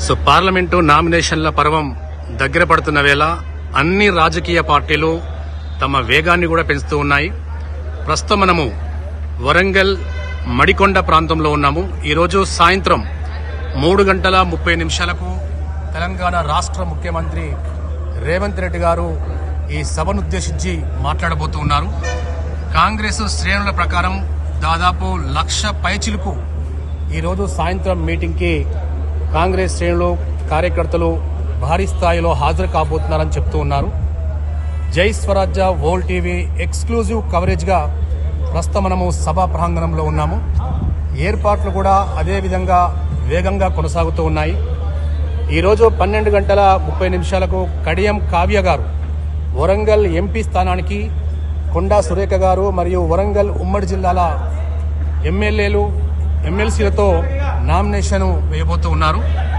so parliament నామినేషన్ల పర్వం దగ్గర పడుతున్న వేళ అన్ని రాజకీయ పార్టీలు తమ వేగాన్ని కూడా పెంచుతూ ఉన్నాయి ప్రస్తుతం మనము వరంగల్ మడికొండ ప్రాంతంలో ఉన్నాము ఈరోజు సాయంత్రం మూడు గంటల ముప్పై నిమిషాలకు తెలంగాణ రాష్ట్ర ముఖ్యమంత్రి రేవంత్ రెడ్డి గారు ఈ సభను ఉద్దేశించి మాట్లాడబోతూ ఉన్నారు కాంగ్రెస్ శ్రేణుల ప్రకారం దాదాపు లక్ష పైచిలుకు ఈరోజు సాయంత్రం మీటింగ్కి కాంగ్రెస్ శ్రేణులు కార్యకర్తలు భారీ స్థాయిలో హాజరు కాబోతున్నారని చెప్తూ ఉన్నారు జై స్వరాజ్య వోల్ టీవీ ఎక్స్క్లూజివ్ కవరేజ్గా ప్రస్తుతం మనము సభా ప్రాంగణంలో ఉన్నాము ఏర్పాట్లు కూడా అదే విధంగా వేగంగా కొనసాగుతూ ఉన్నాయి ఈరోజు పన్నెండు గంటల ముప్పై నిమిషాలకు కడియం కావ్య గారు వరంగల్ ఎంపీ స్థానానికి కొండా సురేఖ గారు మరియు వరంగల్ ఉమ్మడి జిల్లాల ఎమ్మెల్యేలు ఎమ్మెల్సీలతో నామినేషన్ వేయబోతూ ఉన్నారు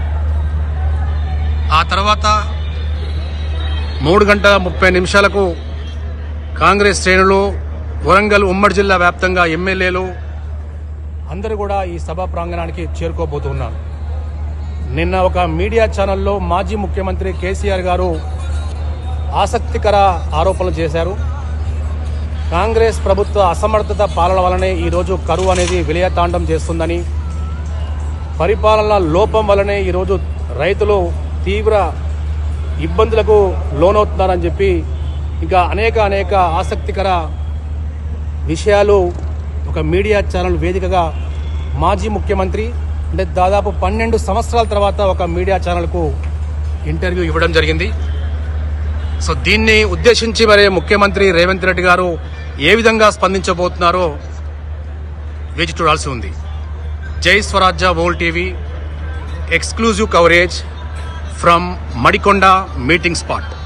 ఆ తర్వాత మూడు గంటల ముప్పై నిమిషాలకు కాంగ్రెస్ శ్రేణులు వరంగల్ ఉమ్మడి జిల్లా వ్యాప్తంగా ఎమ్మెల్యేలు అందరూ కూడా ఈ సభా ప్రాంగణానికి చేరుకోబోతున్నారు నిన్న ఒక మీడియా ఛానల్లో మాజీ ముఖ్యమంత్రి కేసీఆర్ గారు ఆసక్తికర ఆరోపణలు చేశారు కాంగ్రెస్ ప్రభుత్వ అసమర్థత పాలన వలనే ఈరోజు కరువు అనేది విలయతాండం చేస్తుందని పరిపాలన లోపం వలనే ఈరోజు రైతులు తీవ్ర ఇబ్బందులకు లోనవుతున్నారని చెప్పి ఇంకా అనేక అనేక ఆసక్తికర విషయాలు ఒక మీడియా ఛానల్ వేదికగా మాజీ ముఖ్యమంత్రి అంటే దాదాపు పన్నెండు సంవత్సరాల తర్వాత ఒక మీడియా ఛానల్కు ఇంటర్వ్యూ ఇవ్వడం జరిగింది సో దీన్ని ఉద్దేశించి మరి ముఖ్యమంత్రి రేవంత్ రెడ్డి గారు ఏ విధంగా స్పందించబోతున్నారో వేచి చూడాల్సి ఉంది జై స్వరాజ్య వోల్ TV exclusive coverage from Madikonda meeting spot